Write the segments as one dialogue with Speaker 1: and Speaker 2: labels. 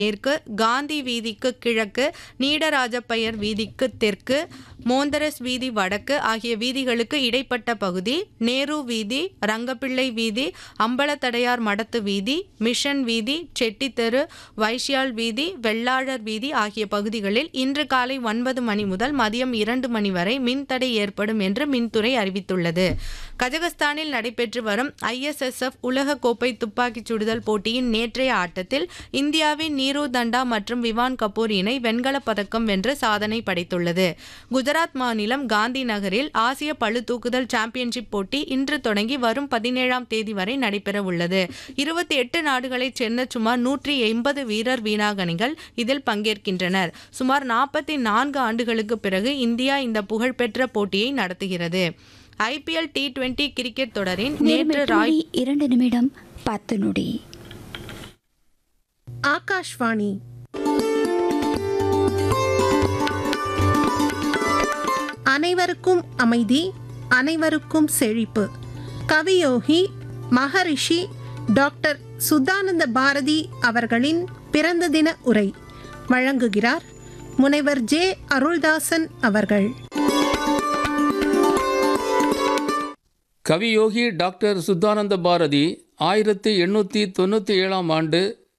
Speaker 1: மேற்கு காந்தி வீதிக்கு கிழக்கு நீடராஜப்பையர் வீதிக்கு தெற்கு மோந்தரஸ் வீதி வடக்கு ஆகிய வீதிகளுக்கு இடைப்பட்ட பகுதி நேரு வீதி ரங்கப்பிள்ளை வீதி அம்பலத்தடையார் மடத்து வீதி மிஷன் வீதி செட்டித்தெரு வைஷ்யால் வீதி வெள்ளாளர் வீதி ஆகிய பகுதிகளில் இன்று காலை ஒன்பது மணி முதல் மதியம் இரண்டு மணி வரை மின்தடை ஏற்படும் என்று மின்துறை அறிவித்துள்ளது கஜகஸ்தானில் நடைபெற்று வரும் ஐஎஸ்எஸ்எஃப் உலக கோப்பை துப்பாக்கிச் சுடுதல் போட்டியின் நேற்றைய ஆட்டத்தில் இந்தியாவின் நீரு தண்டா மற்றும் விவான் கபூர் இணை வெண்கலப் பதக்கம் வென்று சாதனை படைத்துள்ளது குஜராத் மாநிலம் காந்தி நகரில் ஆசிய பளு தூக்குதல் சாம்பியன்ஷிப் போட்டி இன்று தொடங்கி வரும் பதினேழாம் தேதி வரை நடைபெற உள்ளது இருபத்தி எட்டு நாடுகளைச் சேர்ந்த சுமார் நூற்றி எண்பது வீரர் வீராங்கனைகள் இதில் பங்கேற்கின்றனர் சுமார் நாற்பத்தி நான்கு ஆண்டுகளுக்கு பிறகு இந்தியா இந்த புகழ்பெற்ற போட்டியை நடத்துகிறது ஐபிஎல் டி டுவெண்டி கிரிக்கெட் தொடரின்
Speaker 2: நேரம்
Speaker 1: நேற்று
Speaker 2: எட்டு
Speaker 1: ராய்
Speaker 2: மணி இரண்டு நிமிடம் பத்து நொடி
Speaker 3: ஆகாஷ்வாணி அனைவருக்கும் அமைதி அனைவருக்கும் செழிப்பு கவியோகி மகரிஷி டாக்டர் சுத்தானந்த பாரதி அவர்களின் பிறந்த தின உரை வழங்குகிறார் முனைவர் ஜே அருள்தாசன் அவர்கள்
Speaker 4: கவியோகி டாக்டர் சுத்தானந்த பாரதி ஆயிரத்தி எண்ணூற்றி தொண்ணூற்றி ஏழாம் ஆண்டு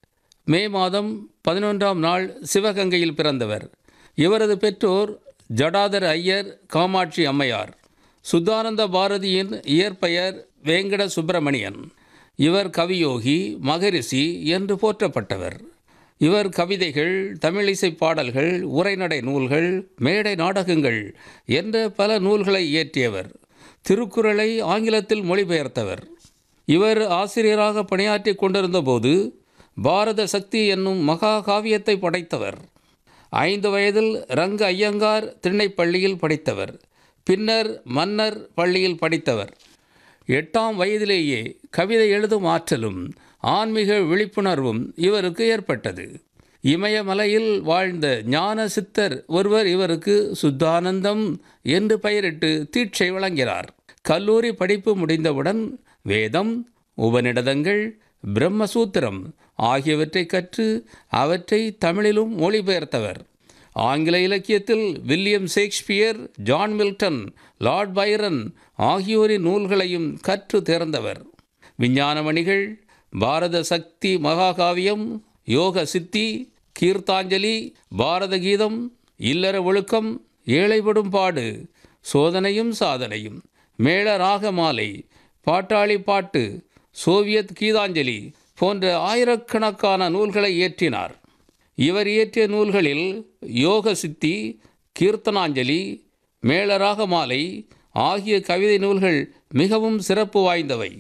Speaker 4: மே மாதம் பதினொன்றாம் நாள் சிவகங்கையில் பிறந்தவர் இவரது பெற்றோர் ஜடாதர் ஐயர் காமாட்சி அம்மையார் சுத்தானந்த பாரதியின் இயற்பெயர் வேங்கட சுப்பிரமணியன் இவர் கவியோகி மகரிஷி என்று போற்றப்பட்டவர் இவர் கவிதைகள் தமிழிசை பாடல்கள் உரைநடை நூல்கள் மேடை நாடகங்கள் என்ற பல நூல்களை இயற்றியவர் திருக்குறளை ஆங்கிலத்தில் மொழிபெயர்த்தவர் இவர் ஆசிரியராக பணியாற்றிக் கொண்டிருந்தபோது பாரத சக்தி என்னும் மகா காவியத்தை படைத்தவர் ஐந்து வயதில் ரங்க ஐயங்கார் திண்ணைப்பள்ளியில் படித்தவர் பின்னர் மன்னர் பள்ளியில் படித்தவர் எட்டாம் வயதிலேயே கவிதை எழுதும் ஆற்றலும் ஆன்மீக விழிப்புணர்வும் இவருக்கு ஏற்பட்டது இமயமலையில் வாழ்ந்த ஞான சித்தர் ஒருவர் இவருக்கு சுத்தானந்தம் என்று பெயரிட்டு தீட்சை வழங்கினார் கல்லூரி படிப்பு முடிந்தவுடன் வேதம் உபநிடதங்கள் பிரம்மசூத்திரம் ஆகியவற்றை கற்று அவற்றை தமிழிலும் மொழிபெயர்த்தவர் ஆங்கில இலக்கியத்தில் William Shakespeare John Milton Lord Byron ஆகியோரின் நூல்களையும் கற்று தேர்ந்தவர் விஞ்ஞானமணிகள் பாரத சக்தி மகாகாவியம் யோக சித்தி கீர்த்தாஞ்சலி பாரத கீதம் இல்லற ஒழுக்கம் ஏழைப்படும் பாடு சோதனையும் சாதனையும் மேள ராக மாலை பாட்டாளி பாட்டு சோவியத் கீதாஞ்சலி போன்ற ஆயிரக்கணக்கான நூல்களை இயற்றினார் இவர் இயற்றிய நூல்களில் யோக சித்தி கீர்த்தனாஞ்சலி மேளராக மாலை ஆகிய கவிதை நூல்கள் மிகவும் சிறப்பு வாய்ந்தவை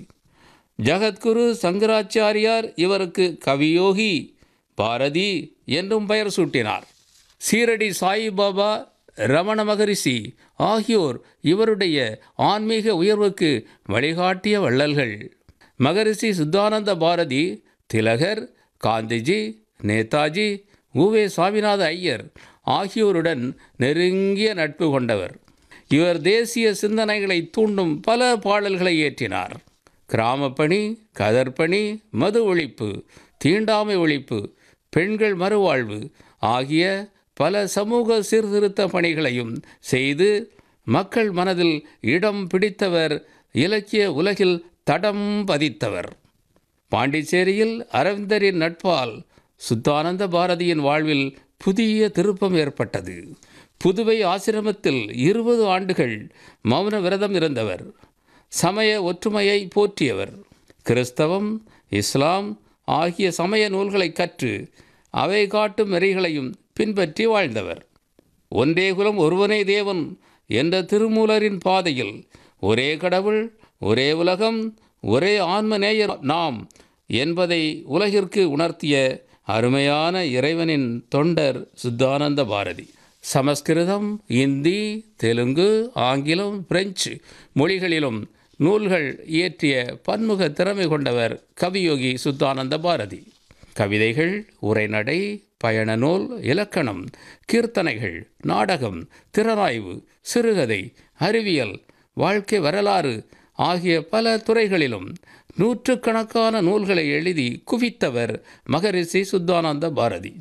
Speaker 4: ஜகத்குரு சங்கராச்சாரியார் இவருக்கு கவியோகி பாரதி என்றும் பெயர் சூட்டினார் சீரடி சாயிபாபா ரமண மகரிஷி ஆகியோர் இவருடைய ஆன்மீக உயர்வுக்கு வழிகாட்டிய வள்ளல்கள் மகரிஷி சுத்தானந்த பாரதி திலகர் காந்திஜி நேதாஜி உவே சாமிநாத ஐயர் ஆகியோருடன் நெருங்கிய நட்பு கொண்டவர் இவர் தேசிய சிந்தனைகளை தூண்டும் பல பாடல்களை இயற்றினார் கிராமப்பணி கதர்ப்பணி மது ஒழிப்பு தீண்டாமை ஒழிப்பு பெண்கள் மறுவாழ்வு ஆகிய பல சமூக சீர்திருத்த பணிகளையும் செய்து மக்கள் மனதில் இடம் பிடித்தவர் இலக்கிய உலகில் தடம் பதித்தவர் பாண்டிச்சேரியில் அரவிந்தரின் நட்பால் சுத்தானந்த பாரதியின் வாழ்வில் புதிய திருப்பம் ஏற்பட்டது புதுவை ஆசிரமத்தில் இருபது ஆண்டுகள் மௌன விரதம் இருந்தவர் சமய ஒற்றுமையை போற்றியவர் கிறிஸ்தவம் இஸ்லாம் ஆகிய சமய நூல்களை கற்று அவை காட்டும் நெறிகளையும் பின்பற்றி வாழ்ந்தவர் ஒன்றே குலம் ஒருவனே தேவன் என்ற திருமூலரின் பாதையில் ஒரே கடவுள் ஒரே உலகம் ஒரே ஆன்மநேயர் நாம் என்பதை உலகிற்கு உணர்த்திய அருமையான இறைவனின் தொண்டர் சுத்தானந்த பாரதி சமஸ்கிருதம் இந்தி தெலுங்கு ஆங்கிலம் பிரெஞ்சு மொழிகளிலும் நூல்கள் இயற்றிய பன்முக திறமை கொண்டவர் கவியோகி சுத்தானந்த பாரதி கவிதைகள் உரைநடை பயண நூல் இலக்கணம் கீர்த்தனைகள் நாடகம் திறனாய்வு சிறுகதை அறிவியல் வாழ்க்கை வரலாறு ஆகிய பல துறைகளிலும் நூற்றுக்கணக்கான நூல்களை எழுதி குவித்தவர் மகரிஷி சுத்தானந்த பாரதி